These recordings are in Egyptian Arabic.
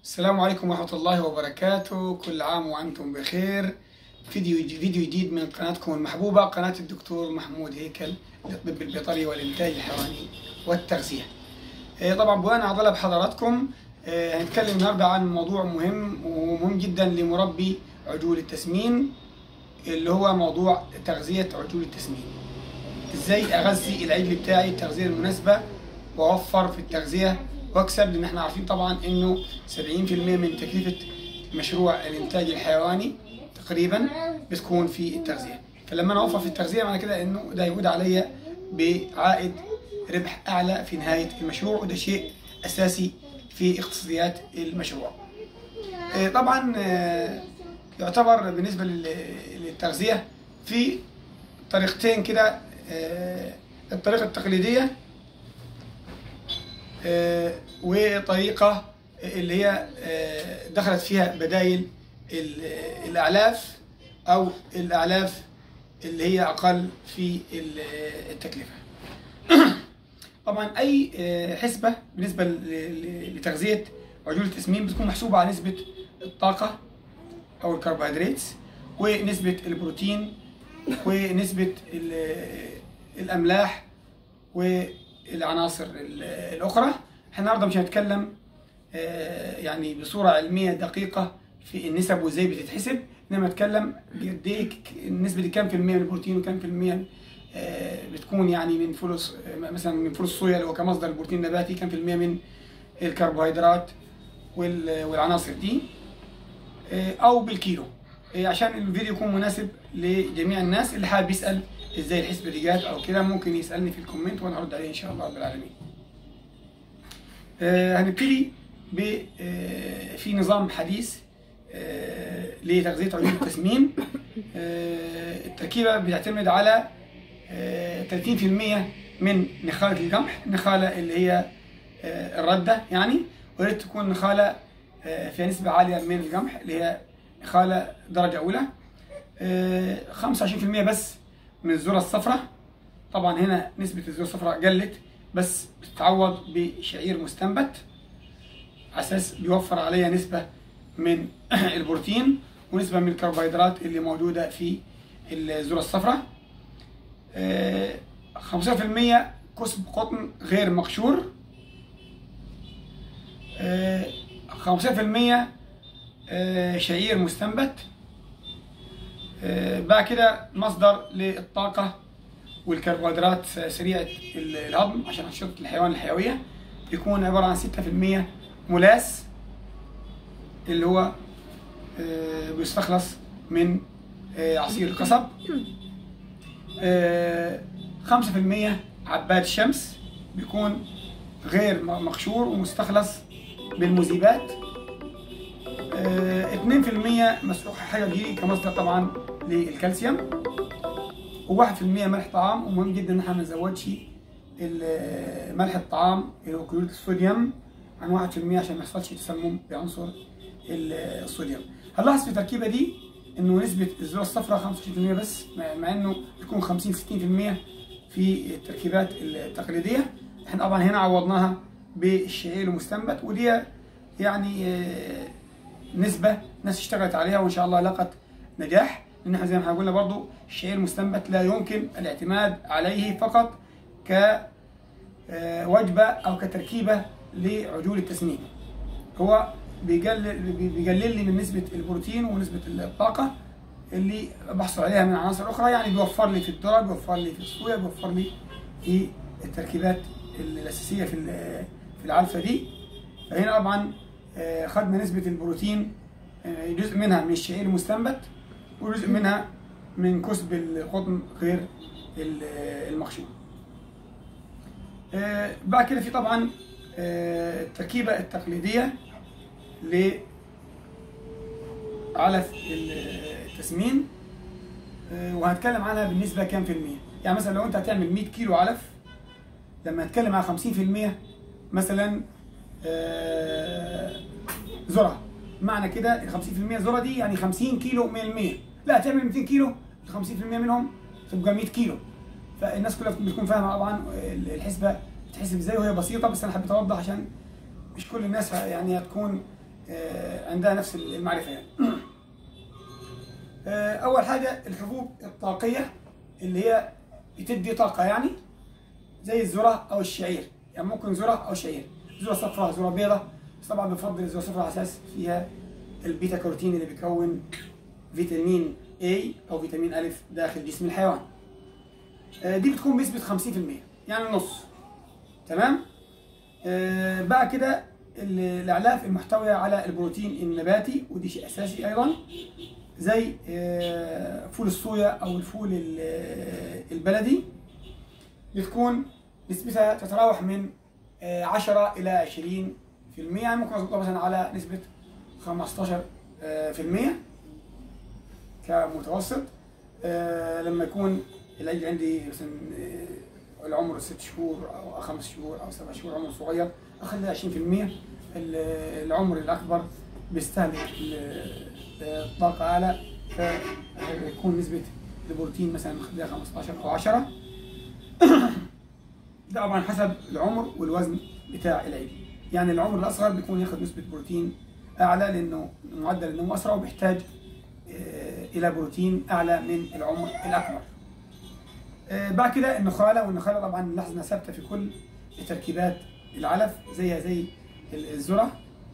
السلام عليكم ورحمة الله وبركاته كل عام وأنتم بخير فيديو فيديو جديد من قناتكم المحبوبة قناة الدكتور محمود هيكل للطب البيطري والإنتاج الحيواني والتغذية آه، طبعا بناء على طلب حضراتكم آه، هنتكلم النهارده عن موضوع مهم ومهم جدا لمربي عجول التسمين اللي هو موضوع تغذية عجول التسمين ازاي اغذي العجل بتاعي التغذية المناسبة واوفر في التغذية واكسب لان احنا عارفين طبعا انه 70% من تكلفة مشروع الانتاج الحيواني تقريبا بتكون في التغذية فلما انا اوفر في التغذية معنى كده انه ده يعود عليا بعائد ربح اعلى في نهاية المشروع وده شيء اساسي في اقتصاديات المشروع آه، طبعا آه، يعتبر بالنسبة لل- للتغذية في طريقتين كده آه، الطريقة التقليدية آه، وطريقة اللي هي آه، دخلت فيها بدايل ال- الأعلاف أو الأعلاف اللي هي أقل في ال- التكلفة طبعا أي آه، حسبة بالنسبة ل- ل- لتغذية عجول التسمين بتكون محسوبة على نسبة الطاقة أو الكربوهيدرات ونسبة البروتين ونسبة ال- الأملاح والعناصر ال- الأخرى احنا النهارده مش هنتكلم آه، يعني بصورة علمية دقيقة في النسب وازاي بتتحسب انما نتكلم قد ايه ك- النسبة دي كام في المية من البروتين وكام في المية آه، بتكون يعني من فلوس آه، مثلا من فلوس الصويا اللي هو كمصدر البروتين النباتي كام في المية من الكربوهيدرات وال- والعناصر دي آه، او بالكيلو آه، عشان الفيديو يكون مناسب لجميع الناس اللي حابب يسال ازاي الحسبه دي جات او كده ممكن يسالني في الكومنت وانا ارد عليه ان شاء الله رب العالمين. آه، هنبتدي ب آه، في نظام حديث آه، لتغذيه عيون التسمين آه، التركيبه بتعتمد على آه، 30% من نخاله القمح النخاله اللي هي آه، الرده يعني ويريد تكون نخاله آه، فيها نسبه عاليه من القمح اللي هي نخاله درجه اولى آه، 25% بس من الذره الصفراء طبعا هنا نسبه الذره الصفراء قلت بس بتتعوض بشعير مستنبت على اساس بيوفر عليها نسبه من البروتين ونسبه من الكربوهيدرات اللي موجوده في الذره الصفراء آه، 15% كسب قطن غير مقشور آه، 5% آه، شعير مستنبت آه، بعد كده مصدر للطاقة والكربوهيدرات سريعة الهضم عشان أنشطة الحيوان الحيوية يكون عبارة عن 6% ملاس اللي هو آه، بيستخلص من آه، عصير القصب آه، 5% عباد الشمس بيكون غير م- مقشور ومستخلص بالمذيبات آه، 2% مسحوق حجري كمصدر طبعا للكالسيوم و1% ملح طعام ومهم جدا ان احنا ما نزودش ال- ملح الطعام اللي هو كلوريد الصوديوم عن 1% عشان ما يحصلش تسمم بعنصر ال- الصوديوم. هنلاحظ في التركيبه دي انه نسبه الذره الصفراء 25% بس مع مع انه بتكون 50 60% في التركيبات التقليديه احنا طبعا هنا عوضناها بالشعير المستنبت ودي يعني آه، نسبة ناس اشتغلت عليها وإن شاء الله لقت نجاح لأن احنا زي ما احنا قلنا برضو الشعير المستنبت لا يمكن الاعتماد عليه فقط كوجبة أو كتركيبة لعجول التسمين هو بيقلل بيقلل لي من نسبة البروتين ونسبة الطاقة اللي بحصل عليها من عناصر أخرى يعني بيوفر لي في الذرة بيوفر لي في الصويا بيوفر لي في التركيبات الأساسية في ال- في العلفة دي فهنا طبعا آه، خدنا نسبة البروتين آه، جزء منها من الشعير المستنبت وجزء منها من كسب القطن غير ال- المخشوم. آه، بعد كده في طبعا آه، التركيبة التقليدية لعلف التسمين آه، وهنتكلم عنها بالنسبة كام في المية يعني مثلا لو انت هتعمل 100 كيلو علف لما نتكلم على 50% مثلا آه، ذره معنى كده ال 50% ذره دي يعني 50 كيلو من المية لا تعمل 200 كيلو ال 50% منهم تبقى 100 كيلو فالناس كلها بتكون فاهمه طبعا الحسبه بتحسب ازاي وهي بسيطه بس انا حبيت اوضح عشان مش كل الناس يعني هتكون آه، عندها نفس المعرفه يعني آه، اول حاجه الحبوب الطاقيه اللي هي بتدي طاقه يعني زي الذره او الشعير يعني ممكن ذره او شعير ذره صفراء ذره بيضاء بس طبعا بفضل الذره الصفراء على اساس فيها البيتا كاروتين اللي بيكون فيتامين A او فيتامين أ داخل جسم الحيوان آه، دي بتكون بنسبه 50% يعني النص تمام آه، بعد كده ال- الاعلاف المحتويه على البروتين النباتي ودي شيء اساسي ايضا زي آه، فول الصويا او الفول ال- البلدي بتكون نسبتها تتراوح من آه، 10 الى 20 في المية يعني ممكن اظبطها مثلا على نسبة 15 آه، في المية كمتوسط آه، لما يكون العيد عندي مثلا آه، العمر ست شهور او خمس شهور او سبع شهور عمر صغير اخليها 20% ال- العمر الاكبر بيستهلك ال- الطاقة اعلى فيكون نسبة البروتين مثلا نخليها 15 او 10 ده طبعا حسب العمر والوزن بتاع العيد يعني العمر الاصغر بيكون ياخد نسبه بروتين اعلى لانه معدل النمو اسرع وبيحتاج آه، الى بروتين اعلى من العمر الاكبر آه، بعد كده النخاله والنخاله طبعا نلاحظ انها ثابته في كل تركيبات العلف زيها زي الذره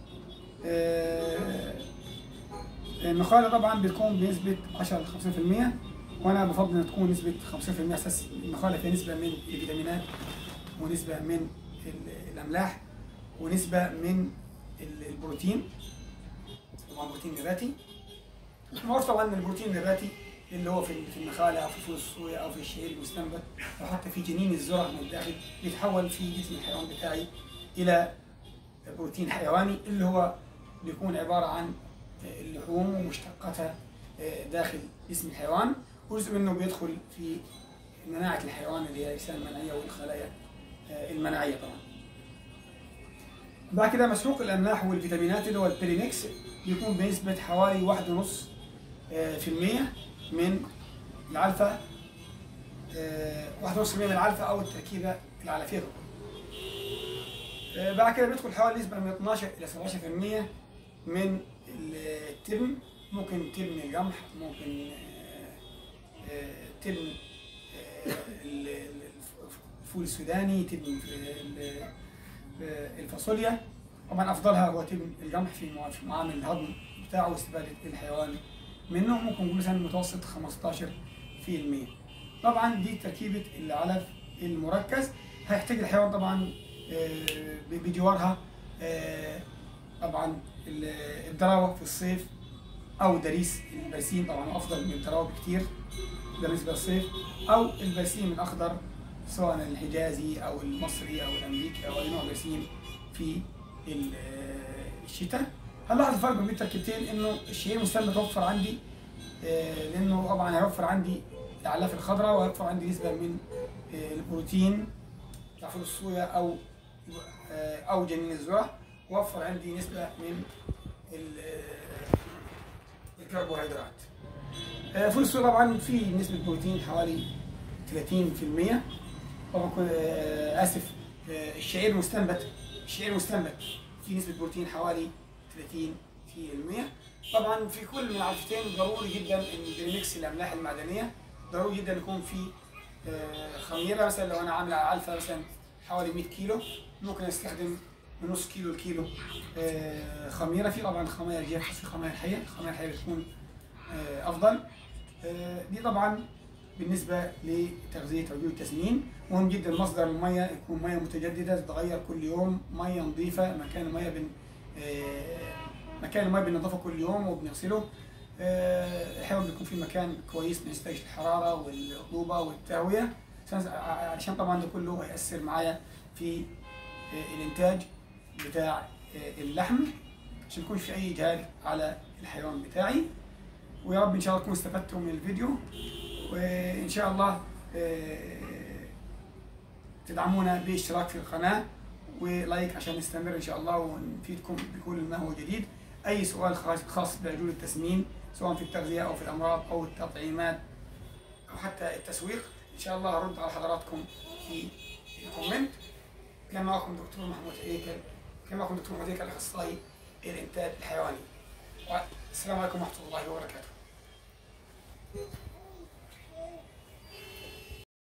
آه، النخاله طبعا بتكون بنسبه 10 ل 5% وانا بفضل ان تكون نسبه 5% اساس النخاله فيها نسبه من الفيتامينات ونسبه من ال- الاملاح ونسبه من ال- البروتين طبعا بروتين نباتي معروف طبعا ان البروتين النباتي اللي هو في في النخاله او في فول الصويا او في الشعير المستنبت او حتى في جنين الذره من الداخل بيتحول في جسم الحيوان بتاعي الى بروتين حيواني اللي هو بيكون عباره عن اللحوم ومشتقاتها داخل جسم الحيوان وجزء منه بيدخل في مناعه الحيوان اللي هي الاجسام المناعيه والخلايا المناعيه طبعا. بعد كده مسحوق الاملاح والفيتامينات اللي هو البريمكس بيكون بنسبه حوالي واحد ونص آه، في المية من العلفة آه، واحد ونص في المية من العلفة أو التركيبة العلفية طبعا. آه، بعد كده بيدخل حوالي نسبة من 12 إلى 17 في المية من التبن ممكن تبن القمح ممكن آه، آه، تبن آه، ال- ال- الفول السوداني تبن ال- آه، الفاصوليا طبعا افضلها هو تبن القمح في مع- في معامل الهضم بتاعه واستفاده الحيوان منه ممكن نقول مثلا متوسط 15 في المية طبعا دي تركيبه العلف المركز هيحتاج الحيوان طبعا آه، ب- بجوارها آه، طبعا ال- الدراوه في الصيف او دريس البرسيم طبعا افضل من الدراوه بكتير ده بالنسبه للصيف او البرسيم الاخضر سواء الحجازي او المصري او الامريكي او اي نوع برسيم في ال- الشتاء هنلاحظ الفرق بين التركيبتين انه الشعير المستند توفر عندي آه، لانه طبعا هيوفر عندي الاعلاف الخضراء وهيوفر عندي نسبه من آه، البروتين بتاع فول الصويا او آه، او جنين الذره ووفر عندي نسبه من ال- آه، الكربوهيدرات آه، فول الصويا طبعا فيه نسبه بروتين حوالي 30% طبعا كل- آه، اسف آه، الشعير المستنبت الشعير المستنبت فيه نسبه بروتين حوالي 30% طبعا في كل من العلفتين ضروري جدا ان بريمكس الاملاح المعدنيه ضروري جدا يكون في آه، خميره مثلا لو انا عامل على علفه مثلا حوالي 100 كيلو ممكن استخدم من نص كيلو لكيلو آه، خميره في طبعا خماير جافه في خماير حيه الخماير الحيه بتكون آه، افضل آه، دي طبعا بالنسبه لتغذيه عجول التسمين مهم جدا مصدر الميه يكون ميه متجدده تتغير كل يوم ميه نظيفه مكان الميه بن آه، مكان الميه بننظفه كل يوم وبنغسله آه، الحيوان بيكون في مكان كويس ما يستويش الحراره والرطوبه والتهويه عشان- عشان طبعا ده كله هيأثر معايا في آه، الانتاج بتاع آه، اللحم عشان يكون في اي اجهاد على الحيوان بتاعي ويا رب ان شاء الله تكونوا استفدتوا من الفيديو وان شاء الله آه، تدعمونا باشتراك في القناه ولايك عشان نستمر ان شاء الله ونفيدكم بكل ما هو جديد اي سؤال خاص خاص بعجول التسمين سواء في التغذيه او في الامراض او التطعيمات او حتى التسويق ان شاء الله ارد على حضراتكم في الكومنت كان معكم دكتور محمود هيكل كان معكم دكتور محمود هيكل اخصائي الإنتاج الحيواني السلام عليكم ورحمة الله وبركاته